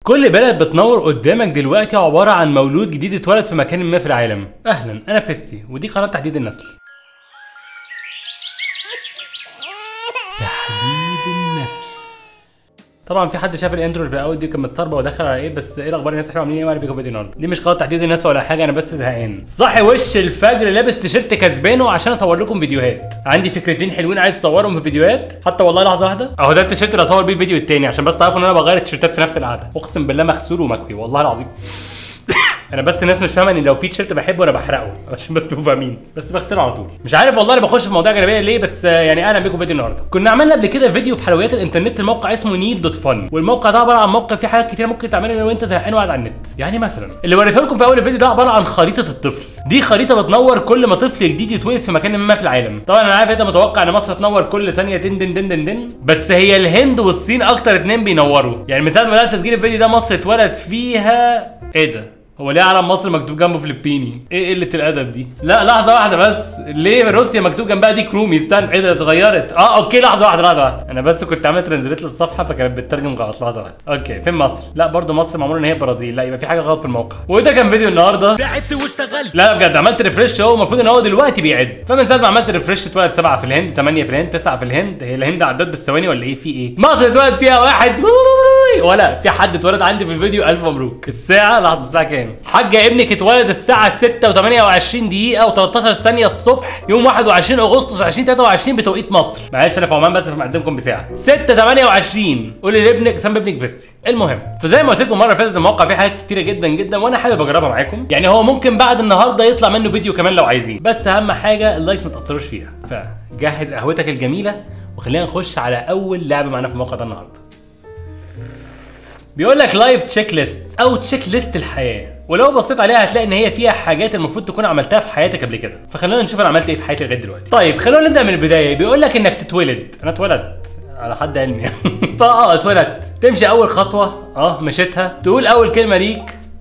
كل بلد بتنور قدامك دلوقتي عبارة عن مولود جديد اتولد في مكان ما في العالم أهلا أنا بيستي ودي قناة تحديد النسل تحديد النسل طبعا في حد شاف الاندرو اللي في الاول دي كان مستغرب ودخل على ايه بس ايه الاخبار الناس حلوه عاملين ايه وانا بيكم فيديو النهارده دي مش قناه تحديد الناس ولا حاجه انا بس زهقان صاحي وش الفجر لابس تيشيرت كسبانه عشان اصور لكم فيديوهات عندي فكرتين حلوين عايز اصورهم في فيديوهات حتى والله لحظه واحده اهو ده التيشيرت اللي اصور بيه الفيديو التاني عشان بس تعرفوا ان انا بغير التيشيرتات في نفس القعده اقسم بالله مغسول ومكوي والله العظيم انا بس الناس مش فاهمه ان لو في تيشيرت بحبه انا بحرقه عشان بس تبقوا فاهمين بس بغسله على طول مش عارف والله انا بخش في موضوع جانبيه ليه بس آه، يعني انا بيكم فيديو النهارده كنا عملنا قبل كده فيديو في حلويات الانترنت الموقع اسمه نيد دوت فن والموقع ده عباره عن موقع فيه حاجات كتير ممكن تعملها لو انت زهقان وقاعد على النت يعني مثلا اللي وريته لكم في اول الفيديو ده عباره عن خريطه الطفل دي خريطه بتنور كل ما طفل جديد يتولد في مكان ما في العالم طبعا انا عارف انت متوقع ان مصر تنور كل ثانيه دن دن دن دن دن بس هي الهند والصين اكتر اتنين بينوروا يعني من ساعه ما بدات تسجيل الفيديو ده مصر اتولد فيها ايه ده هو ليه علم مصر مكتوب جنبه فلبيني؟ ايه قلة الأدب دي؟ لا لحظة واحدة بس، ليه روسيا مكتوب جنبها ديك رومي؟ استنى ايه ده اتغيرت؟ اه اوكي لحظة واحدة لحظة واحدة، أنا بس كنت عامل ترانزليت للصفحة فكانت بتترجم غلط لحظة واحدة. اوكي فين مصر؟ لا برضه مصر معمولة إن هي برازيل، لا يبقى في حاجة غلط في الموقع. وده كان فيديو النهاردة تعبت واشتغلت لا لا بجد عملت ريفرش اهو المفروض ان هو دلوقتي بيعد فمن ساعه ما عملت ريفرش اتولد سبعه في الهند ثمانيه في الهند تسعه في الهند هي الهند عداد بالثواني ولا ايه في ايه مصر اتولد فيها واحد ولا في حد اتولد عندي في الفيديو الف مبروك الساعه لحظه الساعه كام حاجه ابنك اتولد الساعه 6 و28 دقيقه و13 ثانيه الصبح يوم 21 اغسطس 2023 بتوقيت مصر معلش انا في عمان بس فمقدمكم بساعه 6 28 قولي لابنك سمي ابنك بيستي المهم فزي ما قلت لكم المره اللي فاتت الموقع فيه حاجات كتيره جدا جدا وانا حابب اجربها معاكم يعني هو ممكن بعد النهارده يطلع منه فيديو كمان لو عايزين بس اهم حاجه اللايكس ما تاثروش فيها فجهز قهوتك الجميله وخلينا نخش على اول لعبه معانا في الموقع ده النهارده بيقول لك لايف تشيك ليست او تشيك ليست الحياه ولو بصيت عليها هتلاقي ان هي فيها حاجات المفروض تكون عملتها في حياتك قبل كده فخلينا نشوف انا عملت ايه في حياتي لغايه دلوقتي طيب خلونا نبدا من البدايه بيقول لك انك تتولد انا اتولدت على حد علمي يعني فاه اتولدت تمشي اول خطوه اه مشيتها تقول اول كلمه ليك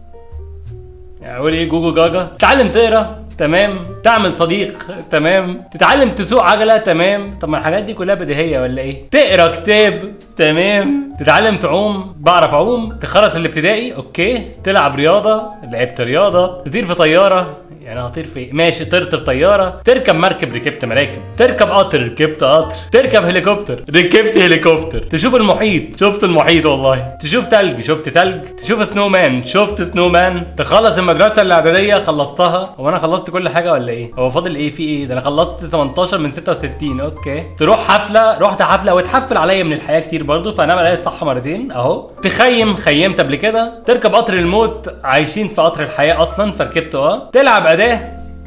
يعني اقول ايه جوجو جاجا تتعلم تقرا تمام تعمل صديق تمام تتعلم تسوق عجله تمام طب ما الحاجات دي كلها بديهيه ولا ايه تقرا كتاب تمام تتعلم تعوم بعرف اعوم تخلص الابتدائي اوكي تلعب رياضه لعبت رياضه تطير في طياره يعني هطير في إيه؟ ماشي طرت في طياره تركب مركب ركبت مراكب تركب قطر ركبت قطر تركب هليكوبتر ركبت هليكوبتر تشوف المحيط شفت المحيط والله تشوف تلج شفت تلج تشوف سنو مان شفت سنو مان تخلص المدرسه الاعداديه خلصتها هو انا خلصت كل حاجه ولا ايه هو فاضل ايه في ايه ده انا خلصت 18 من 66 اوكي تروح حفله رحت حفله وتحفل عليا من الحياه كتير برضو فانا عليا صح مرتين اهو تخيم خيمت قبل كده تركب قطر الموت عايشين في قطر الحياه اصلا فركبت اه تلعب اداه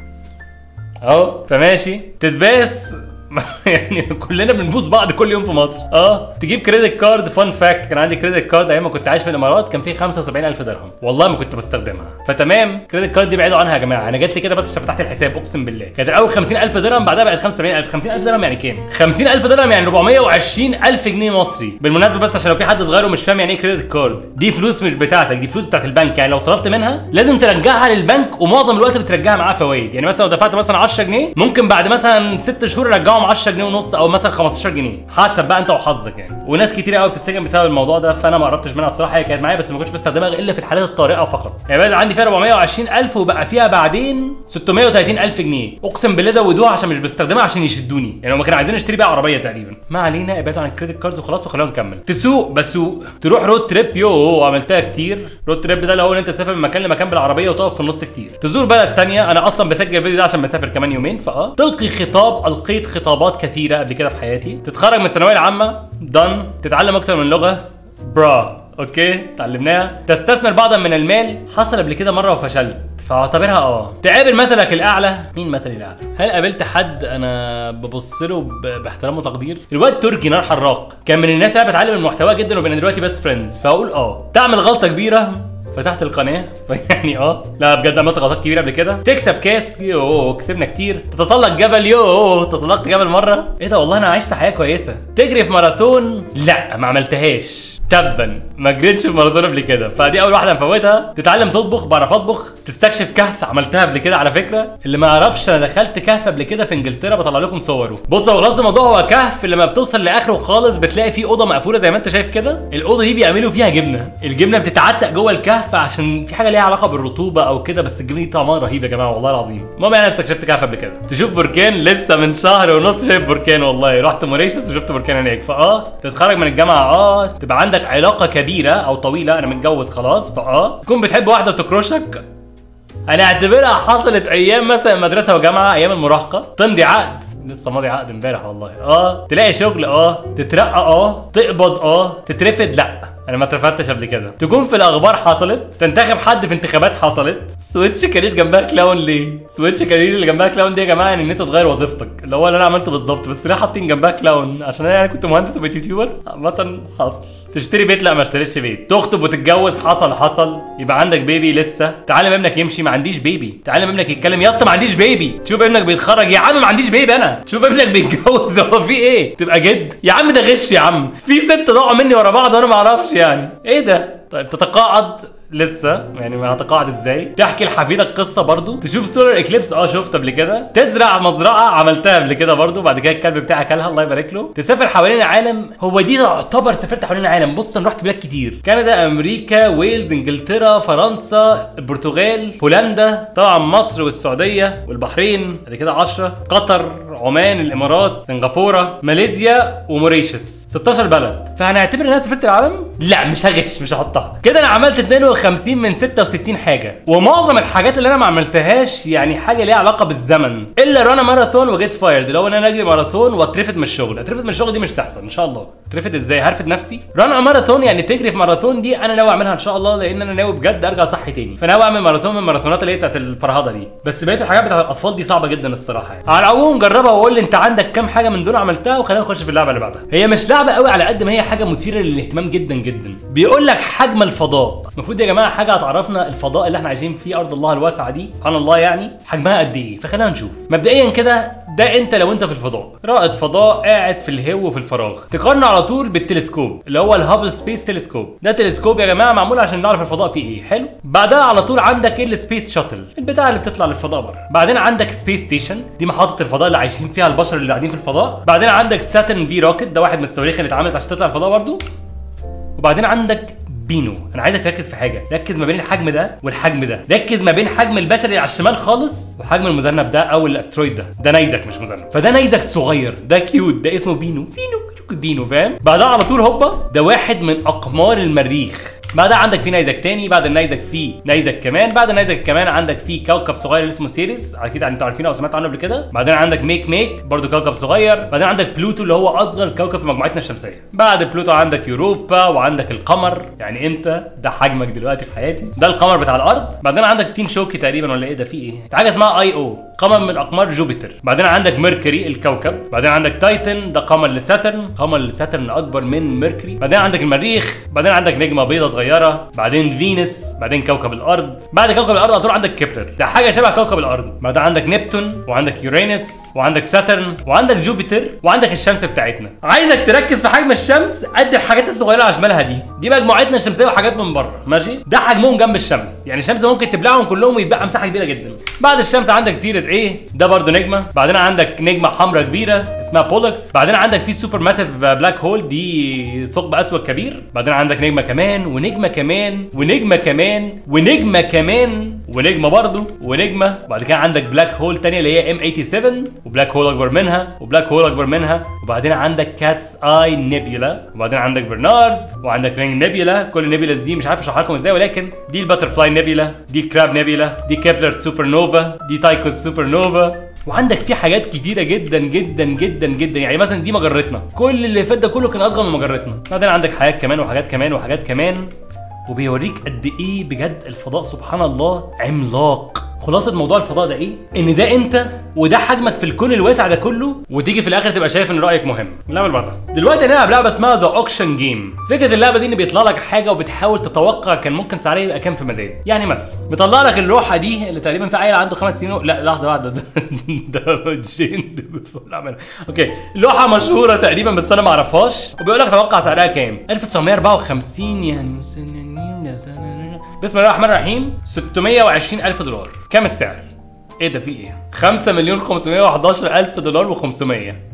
اهو فماشي تتباس يعني كلنا بنبوس بعض كل يوم في مصر اه تجيب كريدت كارد فان فاكت كان عندي كريدت كارد ايام ما كنت عايش في الامارات كان فيه 75000 درهم والله ما كنت بستخدمها فتمام كريدت كارد دي بعيدوا عنها يا جماعه انا جات لي كده بس عشان فتحت الحساب اقسم بالله كانت الاول 50000 درهم بعدها بقت 75000 50000 درهم يعني كام 50000 درهم يعني 420000 جنيه مصري بالمناسبه بس عشان لو في حد صغير ومش فاهم يعني ايه كريدت كارد دي فلوس مش بتاعتك دي فلوس بتاعت البنك يعني لو صرفت منها لازم ترجعها للبنك ومعظم الوقت بترجعها معاها فوائد يعني مثلا لو دفعت مثلا 10 جنيه ممكن بعد مثلا 6 شهور رجعهم 10 جنيه ونص او مثلا 15 جنيه حسب بقى انت وحظك يعني وناس كتير قوي بتتسجن بسبب الموضوع ده فانا ما قربتش منها الصراحه هي كانت معايا بس ما كنتش بستخدمها الا في الحالات الطارئه فقط يعني بقى عندي فيها 420000 وبقى فيها بعدين 630000 جنيه اقسم بالله زودوها عشان مش بستخدمها عشان يشدوني يعني هم كانوا عايزين اشتري بيها عربيه تقريبا ما علينا ابعدوا عن الكريدت كاردز وخلاص وخلونا نكمل تسوق بسوق تروح رود تريب يو عملتها كتير رود تريب ده اللي هو ان انت تسافر من مكان لمكان بالعربيه وتقف في النص كتير تزور بلد تانية انا اصلا بسجل الفيديو ده عشان مسافر كمان يومين فاه تلقي خطاب القيت خطابات كثيره قبل كده في حياتي تتخرج من الثانويه العامه دن تتعلم اكتر من لغه برا اوكي اتعلمناها تستثمر بعضا من المال حصل قبل كده مره وفشلت فاعتبرها اه تقابل مثلك الاعلى مين مثلي الاعلى هل قابلت حد انا ببص له ب- باحترام وتقدير الواد تركي نار حراق كان من الناس اللي أنا بتعلم المحتوى جدا وبين دلوقتي بست فريندز فاقول اه تعمل غلطه كبيره فتحت القناه فيعني اه لا بجد عملت غلطات كبيره قبل كده تكسب كاس يو كسبنا كتير تتسلق جبل يو تسلقت جبل مره ايه ده والله انا عشت حياه كويسه تجري في ماراثون لا ما عملتهاش تبا ما جريتش في ماراثون قبل كده فدي اول واحده مفوتها تتعلم تطبخ بعرف اطبخ تستكشف كهف عملتها قبل كده على فكره اللي ما يعرفش انا دخلت كهف قبل كده في انجلترا بطلع لكم صوره بص هو خلاص الموضوع هو كهف لما بتوصل لاخره خالص بتلاقي فيه اوضه مقفوله زي ما انت شايف كده الاوضه دي بيعملوا فيها جبنه الجبنه بتتعتق جوه الكهف عشان في حاجه ليها علاقه بالرطوبه او كده بس الجبنه دي طعمها رهيب يا جماعه والله العظيم المهم يعني أنا استكشفت كهف قبل كده تشوف بركان لسه من شهر ونص شايف بركان والله رحت موريشيوس وشفت بركان هناك فاه تتخرج من الجامعه اه تبقى عندك علاقه كبيره او طويله انا متجوز خلاص فاه تكون بتحب واحده وتكرشك هنعتبرها حصلت ايام مثلا مدرسه وجامعه ايام المراهقه تمضي عقد لسه ماضي عقد امبارح والله اه تلاقي شغل اه تترقى اه تقبض اه تترفد لا انا ما اترفدتش قبل كده تكون في الاخبار حصلت تنتخب حد في انتخابات حصلت سويتش كارير جنبها كلاون ليه سويتش كارير اللي جنبها كلاون دي يا جماعه يعني ان انت تغير وظيفتك اللي هو اللي انا عملته بالظبط بس ليه حاطين جنبها كلاون عشان انا يعني كنت مهندس وبقيت يوتيوبر عامه حصل تشتري بيت لا ما اشتريتش بيت تخطب وتتجوز حصل حصل يبقى عندك بيبي لسه تعلم ابنك يمشي ما عنديش بيبي تعلم ابنك يتكلم يا اسطى ما عنديش بيبي تشوف ابنك بيتخرج يا عم ما عنديش بيبي انا تشوف ابنك بيتجوز هو في ايه تبقى جد يا عم ده غش يا عم في ست ضاعوا مني ورا بعض وانا ما اعرفش يعني ايه ده طيب تتقاعد لسه يعني هتقاعد ازاي تحكي لحفيدك قصه برضو تشوف سولار اكليبس اه شفت قبل كده تزرع مزرعه عملتها قبل كده برضو بعد كده الكلب بتاعي اكلها الله يبارك له تسافر حوالين العالم هو دي تعتبر سافرت حوالين العالم بص انا رحت بلاد كتير كندا امريكا ويلز انجلترا فرنسا البرتغال هولندا طبعا مصر والسعوديه والبحرين بعد كده 10 قطر عمان الامارات سنغافوره ماليزيا وموريشيوس 16 بلد فهنعتبر ان انا سافرت العالم لا مش هغش مش هحطها كده انا عملت 52 من 66 حاجه ومعظم الحاجات اللي انا ما عملتهاش يعني حاجه ليها علاقه بالزمن الا رانا ماراثون وجيت فايرد اللي هو ان انا اجري ماراثون واترفد من الشغل اترفد من الشغل دي مش تحصل ان شاء الله اترفد ازاي هرفد نفسي رانا ماراثون يعني تجري في ماراثون دي انا ناوي اعملها ان شاء الله لان انا ناوي بجد ارجع صحي تاني فناوي اعمل ماراثون من الماراثونات اللي هي بتاعت الفرهده دي بس بقيه الحاجات بتاعت الاطفال دي صعبه جدا الصراحه يعني على العموم جربها وقول لي انت عندك كام حاجه من دول عملتها وخلينا نخش في اللعبه اللي بعدها هي مش لعبه قوي على قد ما هي حاجه مثيره للاهتمام جدا جدا بيقول لك حجم الفضاء المفروض يا جماعه حاجه هتعرفنا الفضاء اللي احنا عايشين فيه ارض الله الواسعه دي سبحان الله يعني حجمها قد ايه فخلينا نشوف مبدئيا كده ده انت لو انت في الفضاء رائد فضاء قاعد في الهو وفي الفراغ تقارنه على طول بالتلسكوب اللي هو الهابل سبيس تلسكوب ده تلسكوب يا جماعه معمول عشان نعرف الفضاء فيه ايه حلو بعدها على طول عندك السبيس شاتل البتاع اللي بتطلع للفضاء بره بعدين عندك سبيس ستيشن دي محطه الفضاء اللي عايشين فيها البشر اللي قاعدين في الفضاء بعدين عندك ساترن في روكيت ده واحد من الصواريخ اللي اتعملت عشان تطلع الفضاء برضه وبعدين عندك بينو انا عايزك تركز في حاجه ركز ما بين الحجم ده والحجم ده ركز ما بين حجم البشري اللي على الشمال خالص وحجم المذنب ده او الاسترويد ده ده نيزك مش مذنب فده نيزك صغير ده كيوت ده اسمه بينو بينو بينو فاهم بعدها على طول هوبا ده واحد من اقمار المريخ بعدها عندك في نيزك تاني بعد النيزك في نيزك كمان بعد النيزك كمان عندك في كوكب صغير اسمه سيريس اكيد انتوا عارفينه او سمعتوا عنه قبل كده بعدين عندك ميك ميك برضو كوكب صغير بعدين عندك بلوتو اللي هو اصغر كوكب في مجموعتنا الشمسيه بعد بلوتو عندك يوروبا وعندك القمر يعني انت ده حجمك دلوقتي في حياتي ده القمر بتاع الارض بعدين عندك تين شوكي تقريبا ولا ايه ده في ايه حاجه اسمها اي او قمر من اقمار جوبيتر بعدين عندك ميركوري الكوكب بعدين عندك تايتن ده قمر لساترن قمر لساترن اكبر من ميركوري بعدين عندك المريخ بعدين عندك نجمه بيضاء صغيره بعدين فينوس بعدين كوكب الارض بعد كوكب الارض على طول عندك كيبلر ده حاجه شبه كوكب الارض بعدين عندك نبتون وعندك يورانوس وعندك ساترن وعندك جوبيتر وعندك الشمس بتاعتنا عايزك تركز في حجم الشمس قد الحاجات الصغيره على شمالها دي دي مجموعتنا الشمسيه وحاجات من بره ماشي ده حجمهم جنب الشمس يعني الشمس ممكن تبلعهم كلهم ويتبقى مساحه كبيره جدا بعد الشمس عندك سيريز ايه ده برضو نجمه بعدين عندك نجمه حمراء كبيره اسمها بولكس بعدين عندك في سوبر ماسيف بلاك هول دي ثقب اسود كبير بعدين عندك نجمه كمان ونجمه كمان ونجمه كمان ونجمه كمان ونجمه برضو ونجمه وبعد كده عندك بلاك هول تانية اللي هي ام 87 وبلاك هول اكبر منها وبلاك هول اكبر منها وبعدين عندك كاتس اي نيبيولا وبعدين عندك برنارد وعندك رينج نيبيولا كل النيبيولاز دي مش عارف اشرحها لكم ازاي ولكن دي الباترفلاي نيبيولا دي كراب نيبيولا دي كيبلر سوبر نوفا دي تايكوس سوبر نوفا وعندك في حاجات كتيرة جدا جدا جدا جدا يعني مثلا دي مجرتنا كل اللي فات ده كله كان اصغر من مجرتنا بعدين عندك حاجات كمان وحاجات كمان وحاجات كمان وبيوريك قد ايه بجد الفضاء سبحان الله عملاق خلاصه موضوع الفضاء ده ايه ان ده انت وده حجمك في الكون الواسع ده كله وتيجي في الاخر تبقى شايف ان رايك مهم اللعبه اللي بعدها دلوقتي هنلعب لعبه اسمها ذا اوكشن جيم فكره اللعبه دي ان بيطلع لك حاجه وبتحاول تتوقع كان ممكن سعرها يبقى كام في مزاد يعني مثلا بيطلع لك اللوحه دي اللي تقريبا في عيل عنده خمس سنين لا لحظه واحده ده ده جين ده بتفول عملها. اوكي لوحه مشهوره تقريبا بس انا ما اعرفهاش وبيقول لك توقع سعرها كام 1954 يعني بسم الله الرحمن الرحيم 620 الف دولار كام السعر ايه ده في ايه 5 مليون 511 الف دولار و500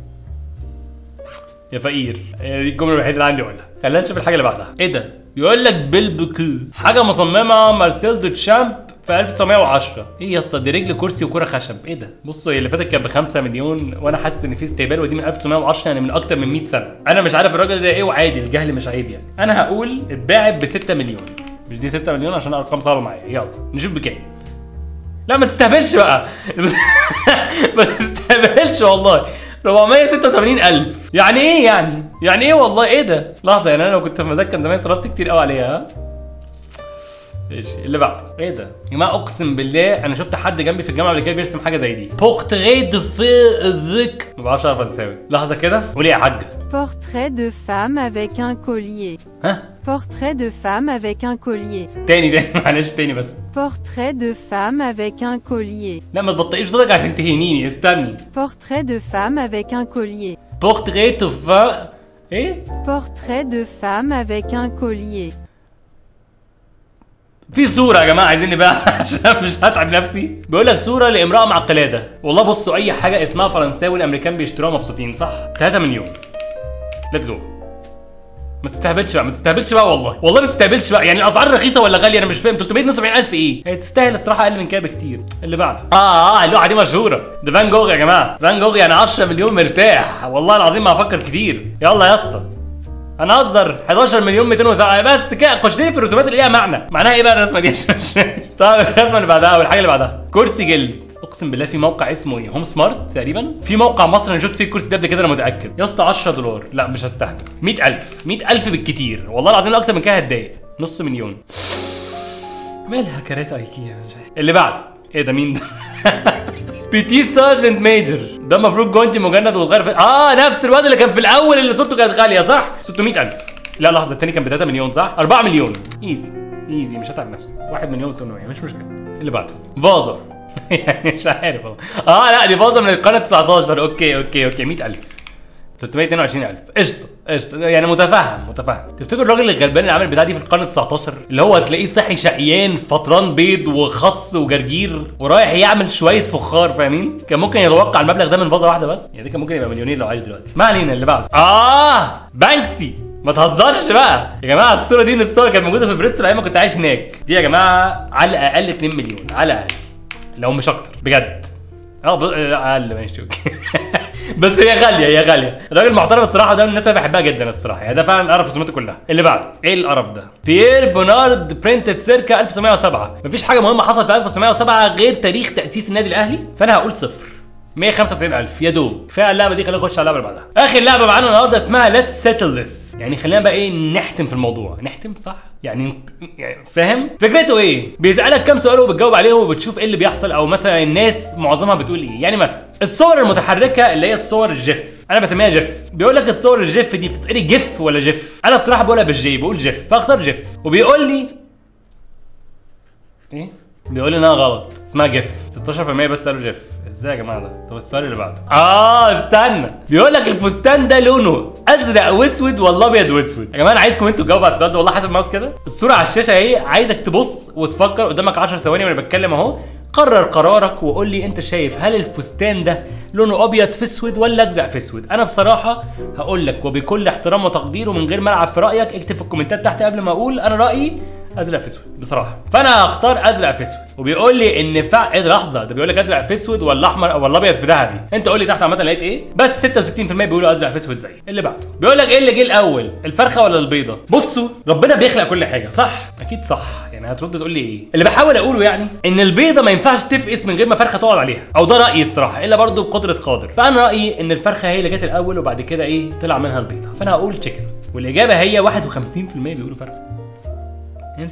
يا فقير هي دي الجمله الوحيده اللي عندي اقولها خلينا نشوف الحاجه اللي بعدها ايه ده بيقول لك بيلبكو حاجه مصممه مارسيل دو تشامب في 1910 ايه يا اسطى دي رجل كرسي وكره خشب ايه ده بصوا هي اللي فاتت كانت ب 5 مليون وانا حاسس ان في استهبال ودي من 1910 يعني من اكتر من 100 سنه انا مش عارف الراجل ده ايه وعادي الجهل مش عيب يعني انا هقول اتباعت ب 6 مليون مش دي 6 مليون عشان ارقام صعبه معايا يلا نشوف بكام لا ما تستهبلش بقى ما تستهبلش والله 486 ألف يعني ايه يعني؟ يعني ايه والله ايه ده؟ لحظة يعني انا لو كنت في مزاج كان زمان صرفت كتير قوي عليها ها؟ ايش اللي بعده ايه ده؟ يا جماعه اقسم بالله انا شفت حد جنبي في الجامعه قبل كده بيرسم حاجه زي دي بورتري دو في ذك ما بعرفش اعرف فرنساوي لحظه كده قولي يا حاجه Portrait de femme avec un collier. ها Portrait de femme avec un collier. تاني تاني معلش تاني بس Portrait de femme avec un collier. لا ما تبطئيش صوتك عشان تهينيني استني Portrait de femme avec un collier. بورتري دو فا ايه؟ Portrait de femme avec un collier. في صورة يا جماعة عايزيني بقى عشان مش هتعب نفسي بيقول لك صورة لامرأة مع قلادة والله بصوا أي حاجة اسمها فرنساوي الأمريكان بيشتروها مبسوطين صح 3 مليون ليتس جو ما تستهبلش بقى ما تستهبلش بقى والله والله ما تستهبلش بقى يعني الاسعار رخيصه ولا غاليه انا مش فاهم 372000 ايه هي تستاهل الصراحه اقل من كده بكتير اللي بعده اه اه اللوحه دي مشهوره ده فان جوغ يا جماعه فان جوغ يعني 10 مليون مرتاح والله العظيم ما هفكر كتير يلا يا اسطى هنهزر 11 مليون 207 بس كده خش لي في الرسومات اللي ليها معنى معناها ايه بقى الرسمه دي عشان مش فاهم. طب الرسمه اللي بعدها والحاجه اللي بعدها كرسي جلد اقسم بالله في موقع اسمه ايه هوم سمارت تقريبا في موقع مصر انا شفت فيه الكرسي ده قبل كده انا متاكد يا اسطى 10 دولار لا مش هستهبل 100000 100000 بالكتير والله العظيم لو اكتر من كده هتضايق نص مليون مالها كراسي ايكيا مش عارف. اللي بعده ايه ده مين ده بيتي سارجنت ميجر ده المفروض جوانتي مجند وصغير في... اه نفس الواد اللي كان في الاول اللي صورته كانت غاليه صح 600000 لا لحظه التاني كان ب 3 مليون صح 4 مليون ايزي ايزي مش هتعب نفسي 1 مليون و800 مش مشكله اللي بعده فازا يعني مش عارف اهو اه لا دي فازا من القرن 19 اوكي اوكي اوكي 100000 322000 قشطه قشطه يعني متفهم متفهم تفتكر الراجل الغلبان اللي عامل البتاع دي في القرن 19 اللي هو تلاقيه صحي شقيان فطران بيض وخس وجرجير ورايح يعمل شويه فخار فاهمين كان ممكن يتوقع المبلغ ده من فازه واحده بس يعني ده كان ممكن يبقى مليونير لو عايش دلوقتي ما علينا اللي بعده اه بانكسي ما تهزرش بقى يا جماعه الصوره دي من الصور كانت موجوده في بريستول ايام ما كنت عايش هناك دي يا جماعه على الاقل 2 مليون على الاقل لو مش اكتر بجد اه ب- اقل ماشي اوكي بس هي غاليه هي غاليه الراجل محترم الصراحه ده من الناس اللي بحبها جدا الصراحه يعني ده فعلا قرف رسوماته كلها اللي بعده ايه القرف ده بيير بونارد برينتد سيركا 1907 مفيش حاجه مهمه حصلت في 1907 غير تاريخ تاسيس النادي الاهلي فانا هقول صفر 195000 يا دوب كفايه على اللعبه دي خلينا نخش على اللعبه اللي بعدها اخر لعبه معانا النهارده اسمها ليتس سيتل ذس يعني خلينا بقى ايه نحتم في الموضوع نحتم صح يعني يعني فاهم فكرته ايه بيسالك كام سؤال وبتجاوب عليهم وبتشوف ايه اللي بيحصل او مثلا الناس معظمها بتقول ايه يعني مثلا الصور المتحركه اللي هي الصور الجيف انا بسميها جيف بيقول لك الصور الجيف دي بتتقري جيف ولا جيف انا الصراحه بقولها بالجي بقول جيف فاختار جيف وبيقول لي ايه بيقول لي انها غلط اسمها جيف 16% بس قالوا جيف ازاي يا جماعه ده طب السؤال اللي بعده اه استنى بيقول لك الفستان ده لونه ازرق واسود ولا ابيض واسود يا جماعه انا عايزكم انتوا تجاوبوا على السؤال ده والله حاسب الماوس كده الصوره على الشاشه اهي عايزك تبص وتفكر قدامك 10 ثواني وانا بتكلم اهو قرر قرارك وقول لي انت شايف هل الفستان ده لونه ابيض في اسود ولا ازرق في اسود انا بصراحه هقول لك وبكل احترام وتقدير ومن غير ما العب في رايك اكتب في الكومنتات تحت قبل ما اقول انا رايي ازرق في اسود بصراحه فانا هختار ازرق في اسود وبيقول لي ان فع ايه ده لحظه ده بيقول لك ازرق في اسود ولا احمر ولا ابيض في ذهبي انت قول لي تحت عامه لقيت ايه بس 66% بيقولوا ازرق في اسود زي اللي بعده بيقول لك ايه اللي جه الاول الفرخه ولا البيضه بصوا ربنا بيخلق كل حاجه صح اكيد صح يعني هترد تقول لي ايه اللي بحاول اقوله يعني ان البيضه ما ينفعش تفقس من غير ما فرخه تقعد عليها او ده رايي الصراحه الا برضه بقدره قادر فانا رايي ان الفرخه هي اللي جت الاول وبعد كده ايه طلع منها البيضه فانا هقول تشيكن والاجابه هي 51% بيقولوا فرخه انترست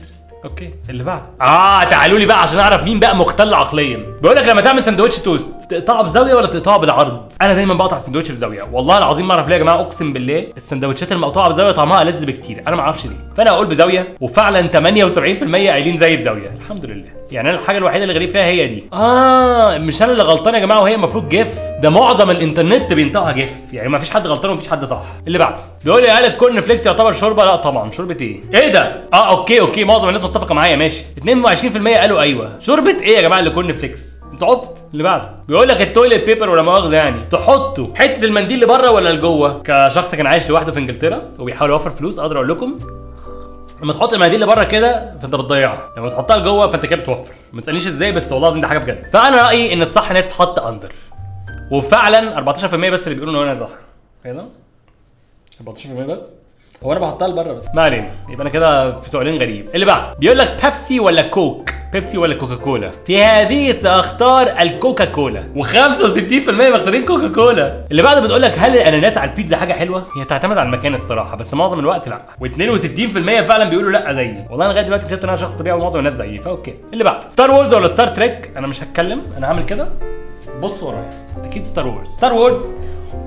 اوكي اللي بعده اه تعالوا لي بقى عشان اعرف مين بقى مختل عقليا بيقول لك لما تعمل سندوتش توست تقطعه بزاويه ولا تقطعه بالعرض انا دايما بقطع السندوتش بزاويه والله العظيم ما اعرف ليه يا جماعه اقسم بالله السندوتشات المقطوعه بزاويه طعمها ألذ بكتير انا ما اعرفش ليه فانا اقول بزاويه وفعلا 78% قايلين زي بزاويه الحمد لله يعني انا الحاجه الوحيده اللي غريب فيها هي دي اه مش انا اللي غلطان يا جماعه وهي المفروض جيف ده معظم الانترنت بينطقها جيف يعني ما فيش حد غلطان ومفيش حد صح اللي بعده بيقول لي هل الكورن فليكس يعتبر شوربه لا طبعا شوربه ايه ايه ده اه اوكي اوكي معظم الناس متفقه معايا ماشي 22% قالوا ايوه شوربه ايه يا جماعه اللي كورن فليكس تحط اللي بعده بيقول لك التويليت بيبر ولا مؤاخذه يعني تحطه حته المنديل اللي بره ولا لجوه كشخص كان عايش لوحده في انجلترا وبيحاول يوفر فلوس اقدر اقول لكم لما تحط المناديل اللي بره كده فانت بتضيعها لما تحطها لجوه فانت كده بتوفر ما تسالنيش ازاي بس والله العظيم دي حاجه بجد فانا رايي ان الصح ان هي تتحط اندر وفعلا 14% بس اللي بيقولوا ان انا صح كده 14% بس هو انا بحطها لبره بس ما علينا يبقى انا كده في سؤالين غريب اللي بعده بيقول لك بيبسي ولا كوك بيبسي ولا كوكا كولا في هذه ساختار الكوكا كولا و65% مختارين كوكا كولا اللي بعده بتقول لك هل الاناناس على البيتزا حاجه حلوه هي تعتمد على المكان الصراحه بس معظم الوقت لا و62% فعلا بيقولوا لا زيي والله انا لغايه دلوقتي اكتشفت ان انا شخص طبيعي ومعظم الناس زيي فاوكي اللي بعده ستار وورز ولا ستار تريك انا مش هتكلم انا هعمل كده بص ورايا اكيد ستار وورز ستار وورز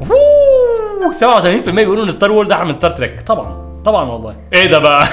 ووو، 87% بيقولوا ان ستار وورز احلى من ستار تريك طبعا طبعا والله ايه ده بقى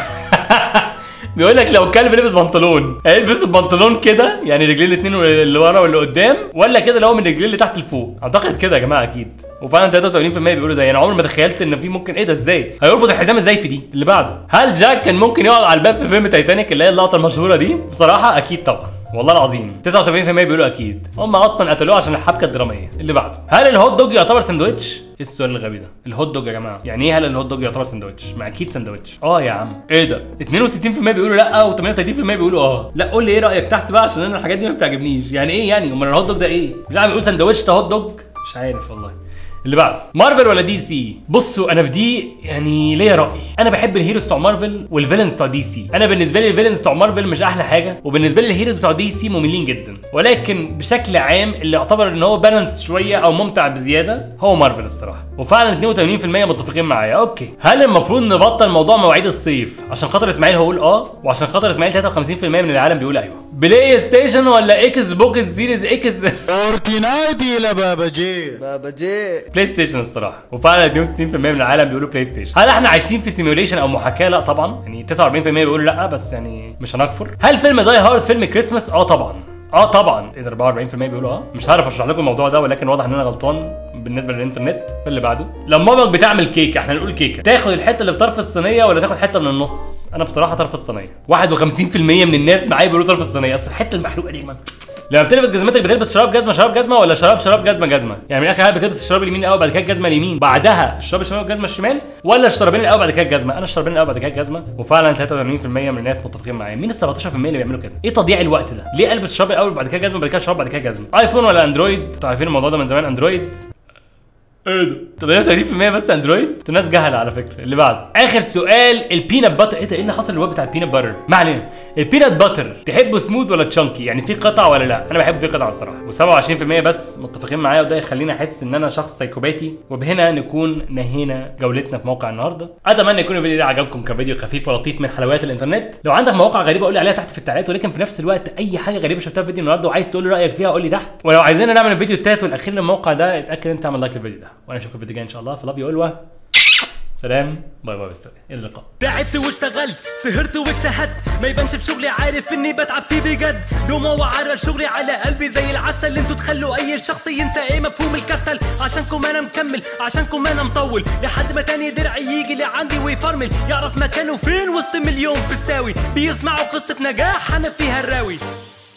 بيقول لك لو كلب لبس بنطلون هيلبس البنطلون كده يعني رجلين الاثنين اللي ورا واللي قدام ولا كده اللي هو من رجلين اللي تحت لفوق اعتقد كده يا جماعه اكيد وفعلا 83% بيقولوا زي انا عمري ما تخيلت ان في ممكن ايه ده ازاي هيربط الحزام ازاي في دي اللي بعده هل جاك كان ممكن يقعد على الباب في فيلم تايتانيك اللي هي اللقطه المشهوره دي بصراحه اكيد طبعا والله العظيم 79% بيقولوا اكيد هم اصلا قتلوه عشان الحبكه الدراميه اللي بعده هل الهوت دوج يعتبر سندوتش ايه السؤال الغبي ده الهوت دوج يا جماعه يعني ايه هل الهوت دوج يعتبر سندوتش ما اكيد سندوتش اه يا عم ايه ده 62% بيقولوا لا و38% بيقولوا اه لا قول لي ايه رايك تحت بقى عشان انا الحاجات دي ما بتعجبنيش يعني ايه يعني امال الهوت دوج ده ايه مش عارف بيقول سندوتش ده هوت دوج مش عارف والله اللي بعده مارفل ولا دي سي بصوا انا في دي يعني ليا راي انا بحب الهيروز بتوع مارفل والفيلنز بتوع دي سي انا بالنسبه لي الفيلنز بتوع مارفل مش احلى حاجه وبالنسبه لي الهيروز بتوع دي سي مملين جدا ولكن بشكل عام اللي يعتبر ان هو بالانس شويه او ممتع بزياده هو مارفل الصراحه وفعلا 82% متفقين معايا اوكي هل المفروض نبطل موضوع مواعيد الصيف عشان خاطر اسماعيل هقول اه وعشان خاطر اسماعيل 53% من العالم بيقول ايوه بلاي ستيشن ولا اكس بوكس سيريز اكس فورتنايت الى بابا جي بابا جي بلاي ستيشن الصراحه وفعلا 62% من العالم بيقولوا بلاي ستيشن هل احنا عايشين في سيميوليشن او محاكاه لا طبعا يعني 49% بيقولوا لا بس يعني مش هنكفر هل فيلم داي هارد فيلم كريسماس اه طبعا اه طبعا ايه ده 44% بيقولوا اه مش عارف اشرح لكم الموضوع ده ولكن واضح ان انا غلطان بالنسبه للانترنت اللي بعده لما مامك بتعمل كيكه احنا نقول كيكه تاخد الحته اللي في طرف الصينيه ولا تاخد حته من النص انا بصراحه طرف الصينيه 51% من الناس معايا بيقولوا طرف الصينيه اصل الحته المحروقه دي يا جماعه لما بتلبس جزمتك بتلبس شراب جزمه شراب جزمه ولا شراب شراب جزمه جزمه يعني من الاخر هل بتلبس الشراب اليمين الاول بعد كده الجزمه اليمين بعدها الشراب الشمال والجزمه الشمال ولا الشرابين الاول بعد كده الجزمه انا الشرابين الاول بعد كده الجزمه وفعلا 83% من الناس متفقين معايا مين ال 17% اللي بيعملوا كده ايه تضييع الوقت ده ليه البس الشراب الاول بعد كده جزمه بعد كده شراب بعد كده جزمه ايفون ولا اندرويد انتوا عارفين الموضوع ده من زمان اندرويد ايه ده؟ طب ده 30% بس اندرويد؟ انتوا ناس جهله على فكره، اللي بعده. اخر سؤال البينات باتر، ايه ده؟ ايه اللي حصل للواد بتاع البينات باتر؟ ما علينا. البينات باتر تحبه سموث ولا تشانكي؟ يعني في قطع ولا لا؟ انا بحبه في قطع الصراحه، و27% بس متفقين معايا وده يخليني احس ان انا شخص سايكوباتي، وبهنا نكون نهينا جولتنا في موقع النهارده. اتمنى يكون الفيديو ده عجبكم كفيديو خفيف ولطيف من حلويات الانترنت، لو عندك مواقع غريبه قول لي عليها تحت في التعليقات ولكن في نفس الوقت اي حاجه غريبه شفتها في فيديو النهارده وعايز تقول لي رايك فيها قول لي تحت، ولو عايزين نعمل الفيديو التالت والاخير للموقع ده اتاكد انت تعمل لايك للفيديو ده، وانا اشوفكم الفيديو الجاي ان شاء الله في لابي اولوه سلام باي باي بستوري الى اللقاء تعبت واشتغلت سهرت واجتهدت ما يبانش في شغلي عارف اني بتعب فيه بجد دوما وعرى شغلي على قلبي زي العسل انتوا تخلوا اي شخص ينسى ايه مفهوم الكسل عشانكم انا مكمل عشانكم انا مطول لحد ما تاني درعي يجي لعندي ويفرمل يعرف مكانه فين وسط مليون بستاوي بيسمعوا قصة نجاح انا فيها الراوي